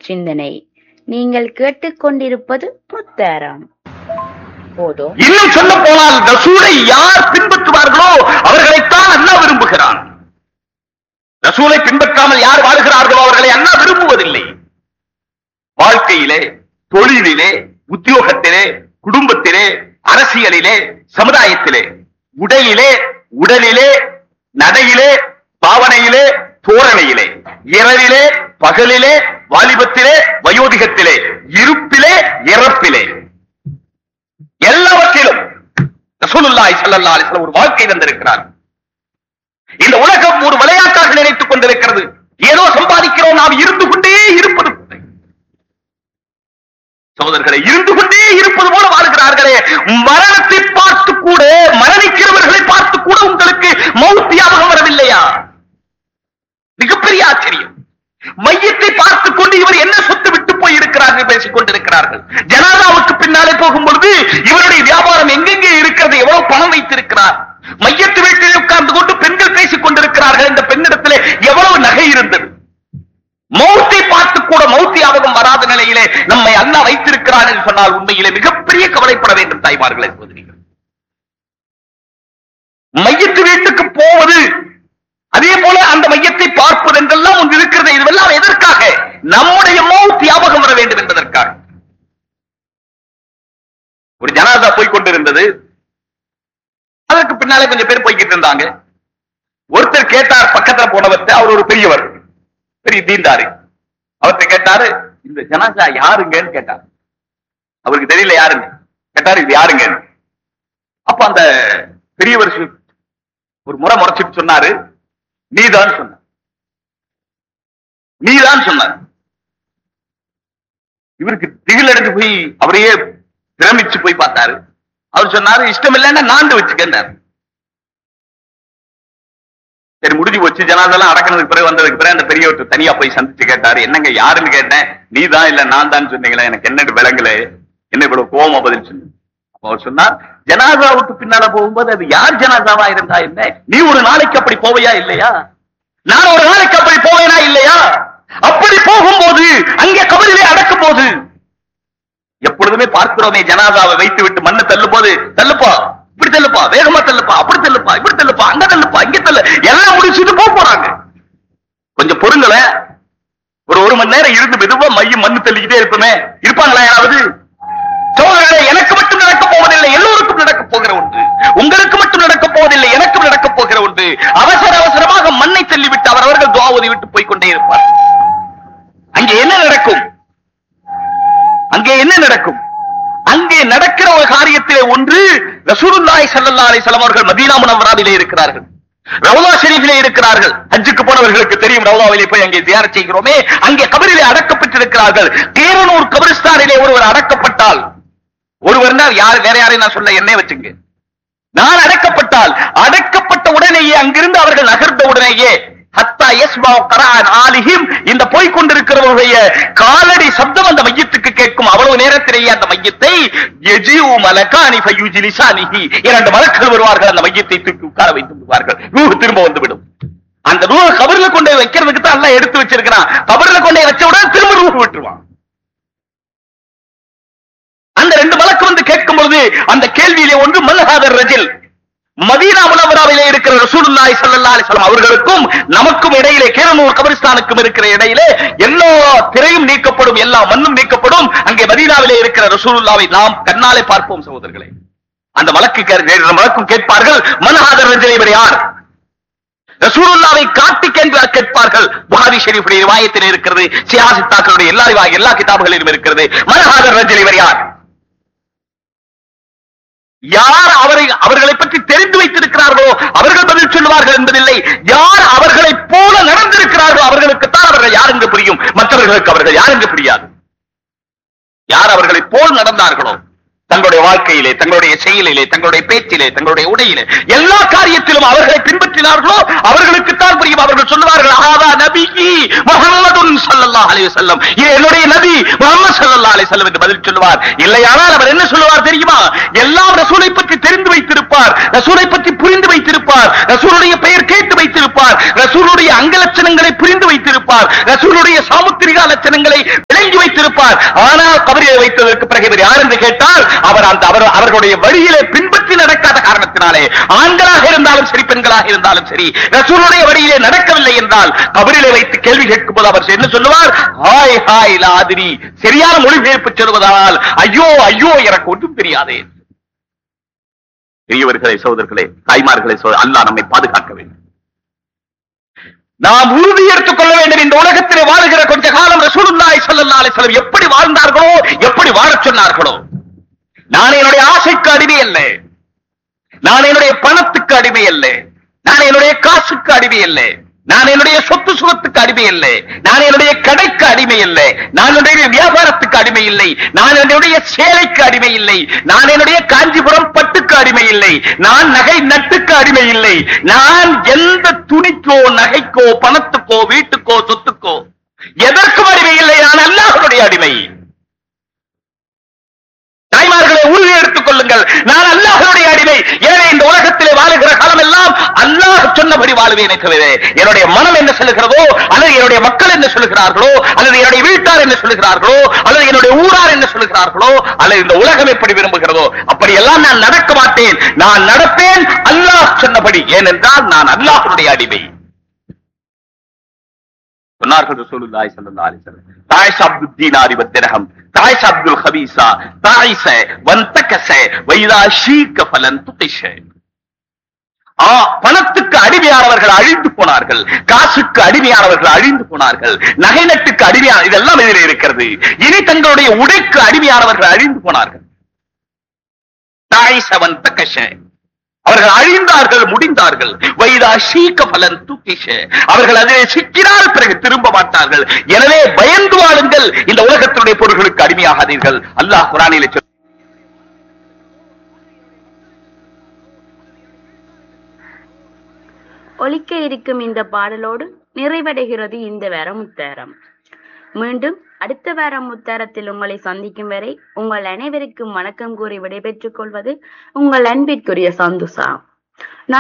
நற்சிந்தனை நீங்கள் கேட்டுக்கொண்டிருப்பது முத்தாராம் போதோ இன்னும் சொல்ல போனால் ரசூலை யார் பின்பற்றுவார்களோ அவர்களைத்தான் அல்லாஹ் விரும்புகிறான் ரசூலை பின்பற்றாமல் யார் வாழ்கிறார்களோ அவர்களை அல்லாஹ் விரும்புவதில்லை வாழ்க்கையிலே தொழிலிலே உத்தியோகத்திலே குடும்பத்திலே அரசியலிலே சமுதாயத்திலே உடையிலே உடலிலே நடையிலே பாவனையிலே தோரணையிலே இரவிலே பகலிலே வாலிபத்திலே வயோதிகத்திலே இருப்பிலே இறப்பிலே எல்லாவற்றிலும் ரசூலுல்லாஹி ஸல்லல்லாஹு அலைஹி வஸல்லம் ஒரு வாழ்க்கை தந்திருக்கிறார் இந்த உலகம் ஒரு விளையாட்டாக நினைத்துக் கொண்டிருக்கிறது ஏதோ சம்பாதிக்கிறோம் நாம் இருந்து கொண்டே இருப்பது போல. சகோதரர்களை இருந்து கொண்டே இருப்பது போல வாழ்கிறார்களே மரணத்தை பார்த்து கூட மரணிக்கிறவர்களை பார்த்து கூட உங்களுக்கு மௌத் ஞாபகம் வரவில்லையா மிகப்பெரிய ஆச்சரியம் மையத்தை பார்த்துக் கொண்டு இவர் என்ன சொத்து விட்டு போய் இருக்கிறார்கள் பேசிக் கொண்டிருக்கிறார்கள் ஜனாதாவுக்கு பின்னாலே போகும் பொழுது இவருடைய வியாபாரம் எங்கெங்கே இருக்கிறது எவ்வளவு பணம் வைத்திருக்கிறார் மையத்து வீட்டில் உட்கார்ந்து கொண்டு பெண்கள் பேசிக் கொண்டிருக்கிறார்கள் இந்த பெண்ணிடத்திலே எவ்வளவு நகை இருந்தது மௌத்தை பார்த்து கூட மௌத்தி ஞாபகம் வராத நிலையிலே நம்மை அண்ணா வைத்திருக்கிறார் என்று சொன்னால் உண்மையிலே மிகப்பெரிய கவலைப்பட வேண்டும் தாய்மார்களே சகோதரிகள் மையத்து வீட்டுக்கு போவது அதே போல அந்த மையத்தை பார்ப்பது என்றெல்லாம் ஒன்று இருக்கிறது இதுவெல்லாம் எதற்காக நம்முடைய மௌத் ஞாபகம் வர வேண்டும் என்பதற்காக ஒரு ஜனாதா போய் கொண்டிருந்தது அதற்கு பின்னாலே கொஞ்சம் பேர் போய்கிட்டு இருந்தாங்க ஒருத்தர் கேட்டார் பக்கத்துல போனவர்கிட்ட அவர் ஒரு பெரியவர் பெரிய தீண்டாரு அவர்கிட்ட கேட்டாரு இந்த ஜனாதா யாருங்கன்னு கேட்டார் அவருக்கு தெரியல யாருங்க கேட்டாரு இது யாருங்கன்னு அப்ப அந்த பெரியவர் சொ- ஒரு முறை முறைச்சிட்டு சொன்னாரு நீதான் சொன்ன நீதான் சொன்னார் இவருக்கு திகில் அடைஞ்சு போய் அவரையே பிரமிச்சு போய் பார்த்தாரு அவர் சொன்னாரு இஷ்டம் இல்லைன்னா நாண்டு வச்சுக்கிட்டார் சரி முடிஞ்சு போச்சு ஜனாதெல்லாம் அடக்கினதுக்கு பிறகு வந்ததுக்கு பிறகு அந்த பெரியவர்கிட்ட தனியா போய் சந்திச்சு கேட்டாரு என்னங்க யாருன்னு கேட்டேன் நீ தான் இல்ல நான் தான் சொன்னீங்களே எனக்கு என்ன விளங்கல என்ன இவ்வளவு கோவமா பதில் சொன்னீங்க அப்ப அவர் சொன்னார் ஜனாதாவுக்கு பின்னால போகும்போது அது யார் ஜனாதாவா இருந்தா என்ன நீ ஒரு நாளைக்கு அப்படி போவையா இல்லையா நான் ஒரு நாளைக்கு அப்படி போவேனா இல்லையா அப்படி போகும்போது அங்கே கபரிலே அடக்கும் போது எப்பொழுதுமே பார்க்கிறோமே ஜனாதாவை வைத்து விட்டு மண்ணு தள்ளும் போது தள்ளுப்பா இப்படி தள்ளுப்பா வேகமா தள்ளுப்பா அப்படி தள்ளுப்பா இப்படி தள்ளுப்பா அங்க தள்ளுப்பா இங்க தள்ளு எல்லாம் முடிச்சுட்டு போக போறாங்க கொஞ்சம் பொறுங்களேன் ஒரு ஒரு மணி நேரம் இருந்து மெதுவா மையம் மண்ணு தள்ளிக்கிட்டே இருப்போமே இருப்பாங்களா யாராவது சோதரர்களே எனக்கு மட்டும் நடக்க போவதில்லை எல்லோருக்கும் நடக்க போகிற ஒன்று உங்களுக்கு மட்டும் நடக்க போவதில்லை எனக்கும் நடக்க போகிற ஒன்று அவசர அவசரமாக மண்ணை தள்ளிவிட்டு அவரவர்கள் துவாவதி விட்டு போய் கொண்டே இருப்பார் அங்கே என்ன நடக்கும் அங்கே என்ன நடக்கும் அங்கே நடக்கிற ஒரு காரியத்திலே ஒன்று ரசூலுல்லாஹி ஸல்லல்லாஹு அலைஹி வஸல்லம் அவர்கள் மதீனா முனவராவிலே இருக்கிறார்கள் ரவுலா ஷெரீஃபிலே இருக்கிறார்கள் ஹஜ்ஜுக்கு போனவர்களுக்கு தெரியும் ரவுலாவிலே போய் அங்கே தியானம் செய்கிறோமே அங்கே கபரிலே அடக்கப்பட்டிருக்கிறார்கள் தேரனூர் கபரிஸ்தானிலே ஒருவர் அடக்கப்பட்டால் ஒருவர் யார் வேற யாரையும் நான் சொல்ல என்னே வச்சுங்க நான் அடக்கப்பட்டால் அடக்கப்பட்ட உடனேயே அங்கிருந்து அவர்கள் நகர்ந்த உடனேயே ஹத்தா யஸ்மா கரான் ஆலிஹிம் இந்த போய் கொண்டிருக்கிறவருடைய காலடி சப்தம் அந்த மையத்துக்கு கேட்கும் அவ்வளவு நேரத்திலேயே அந்த மையத்தை எஜிவு மலகானி ஃபயுஜிலிசானிஹி இரண்டு மலக்கள் வருவார்கள் அந்த மையத்தை தூக்கி உட்கார வைத்து விடுவார்கள் ரூஹ் திரும்ப வந்துவிடும் அந்த ரூஹ் கபர்ல கொண்டு போய் வைக்கிறதுக்கு தான் எல்லாம் எடுத்து வச்சிருக்கிறான் கபர்ல கொண்டு போய் வச்ச உடனே திரும்ப ரூஹ் விட்டுருவான் அந்த ரெண்டு மலக்கு வந்து கேட்கும் பொழுது அந்த கேள்வியிலே ஒன்று மல்ஹாதர் ரஜில் மதீனா முனவராவிலே இருக்கிற ரசூலுல்லாஹி ஸல்லல்லாஹு அலைஹி வஸல்லம் அவர்களுக்கும் நமக்கும் இடையிலே கேரனூர் கபரிஸ்தானுக்கும் இருக்கிற இடையிலே எல்லா திரையும் நீக்கப்படும் எல்லா மண்ணும் நீக்கப்படும் அங்கே மதீனாவிலே இருக்கிற ரசூலுல்லாவை நாம் கண்ணாலே பார்ப்போம் சகோதரர்களே அந்த மலக்கு கே- மலக்கும் கேட்பார்கள் மன்ஹாதர் ரஜில் இவர் யார் ரசூலுல்லாவை காட்டி கேட்ப கேட்பார்கள் புகாரி ஷெரீஃபுடைய ரிவாயத்தில் இருக்கிறது சியாசித்தாக்களுடைய எல்லா ரிவா- எல்லா கிதாபுகளிலும் இருக்கிறது மன்ஹாதர் ரஜில் இவர் யார் யார் அவரை அவர்களை பற்றி தெரிந்து வைத்திருக்கிறார்களோ அவர்கள் பதில் சொல்லுவார்கள் என்பதில்லை யார் அவர்களைப் போல நடந்திருக்கிறார்களோ அவர்களுக்குத்தான் அவர்கள் யார் என்று புரியும் மற்றவர்களுக்கு அவர்கள் யார் என்று புரியாது யார் அவர்களைப் போல் நடந்தார்களோ தங்களுடைய வாழ்க்கையிலே தங்களுடைய செயலிலே தங்களுடைய பேச்சிலே தங்களுடைய உடையிலே எல்லா காரியத்திலும் அவர்களை பின்பற்றினார்களோ அவர்களுக்குத்தான் புரியும் அவர்கள் சொல்லுவார்கள் ஆதா நபிகி முஹம்மதுன் ஸல்லல்லாஹு அலைஹி வஸல்லம் இது என்னுடைய நபி முஹம்மது ஸல்லல்லாஹு அலைஹி வஸல்லம் என்று பதில் சொல்லுவார் இல்லையானால் அவர் என்ன சொல்லுவார் தெரியுமா எல்லாம் ரசூலை பற்றி தெரிந்து வைத்திருப்பார் ரசூலை பற்றி புரிந்து வைத்திருப்பார் ரசூலுடைய பெயர் கேட்டு வைத்திருப்பார் ரசூலுடைய அங்க லட்சணங்களை புரிந்து வைத்திருப்பார் ரசூலுடைய சாமுத்திரிகா லட்சணங்களை விளங்கி இதற்கு பிறகு இவர் யார் என்று கேட்டால் அவர் அந்த அவர் அவர்களுடைய வழியிலே பின்பற்றி நடக்காத காரணத்தினாலே ஆண்களாக இருந்தாலும் சரி பெண்களாக இருந்தாலும் சரி ரசூலுடைய வழியிலே நடக்கவில்லை என்றால் கபரிலே வைத்து கேள்வி கேட்கும் போது அவர் என்ன சொல்லுவார் ஹாய் ஹாய் லாதிரி சரியான மொழிபெயர்ப்பு சொல்வதானால் ஐயோ ஐயோ எனக்கு ஒன்றும் தெரியாதே பெரியவர்களே சகோதரர்களே தாய்மார்களே சகோதரர் அல்லாஹ் நம்மை பாதுகாக்க வேண்டும் நாம் உறுதி எடுத்துக் கொள்ள வேண்டும் இந்த உலகத்திலே வாழுகிற கொஞ்ச காலம் ரசூலுல்லாஹி ஸல்லல்லாஹு அலைஹி வஸல்லம் எப்படி வாழ்ந்தார்களோ எப்படி வாழச் சொன்னார்களோ நான் என்னுடைய ஆசைக்கு அடிமை அல்ல நான் என்னுடைய பணத்துக்கு அடிமை அல்ல நான் என்னுடைய காசுக்கு அடிமை அல்ல நான் என்னுடைய சொத்து சுகத்துக்கு அடிமை இல்லை நான் என்னுடைய கடைக்கு அடிமை இல்லை நான் என்னுடைய வியாபாரத்துக்கு அடிமை இல்லை நான் என்னுடைய சேலைக்கு அடிமை இல்லை நான் என்னுடைய காஞ்சிபுரம் பட்டுக்கு அடிமை இல்லை நான் நகை நட்டுக்கு அடிமை இல்லை நான் எந்த துணிக்கோ நகைக்கோ பணத்துக்கோ வீட்டுக்கோ சொத்துக்கோ எதற்கும் அடிமை இல்லை நான் அல்லாஹ்வுடைய அடிமை தாய்மார்களை உறுதி எடுத்துக் கொள்ளுங்கள் நான் அல்லாஹ்வுடைய அடிமை எனவே இந்த உலகத்திலே வாழுகிற காலம் எல்லாம் அல்லாஹ் சொன்னபடி வாழுவேனே தவிர என்னுடைய மனம் என்ன சொல்லுகிறதோ அல்லது என்னுடைய மக்கள் என்ன சொல்லுகிறார்களோ அல்லது என்னுடைய வீட்டார் என்ன சொல்லுகிறார்களோ அல்லது என்னுடைய ஊரார் என்ன சொல்லுகிறார்களோ அல்லது இந்த உலகம் எப்படி விரும்புகிறதோ அப்படியெல்லாம் நான் நடக்க மாட்டேன் நான் நடப்பேன் அல்லாஹ் சொன்னபடி ஏனென்றால் நான் அல்லாஹ்வுடைய அடிமை சொன்னார்கள் ரசூலுல்லாஹி ஸல்லல்லாஹு அலைஹி வஸல்லம் தாயிஷ் அப்துல் தீனாரி வத்திரஹம் தாயிஷ் அப்துல் ஹபீஸா தாயிஷ வந்தகச வைதா ஷீக ஃபலன் துகிஷ ஆ பணத்துக்கு அடிமையானவர்கள் அழிந்து போனார்கள் காசுக்கு அடிமையானவர்கள் அழிந்து போனார்கள் நகை நட்டுக்கு அடிமையான இதெல்லாம் இதில் இருக்கிறது இனி தங்களுடைய உடைக்கு அடிமையானவர்கள் அழிந்து போனார்கள் தாயிஷ வந்தகஷ அவர்கள் அழிந்தார்கள் முடிந்தார்கள் வைதா ஷீக்க பலன் தூக்கிஷ அவர்கள் அதிலே சிக்கினால் பிறகு திரும்ப மாட்டார்கள் எனவே பயந்து வாழுங்கள் இந்த உலகத்தினுடைய பொருள்களுக்கு அடிமையாகாதீர்கள் அல்லாஹ் குரானிலே சொல் ஒலிக்க இருக்கும் இந்த பாடலோடு நிறைவடைகிறது இந்த வார முத்தாரம் மீண்டும் அடுத்த வார முத்தாரத்தில் உங்களை சந்திக்கும் வரை உங்கள் அனைவருக்கும் வணக்கம் கூறி விடைபெற்றுக் கொள்வது உங்கள் அன்பிற்குரிய சந்துசா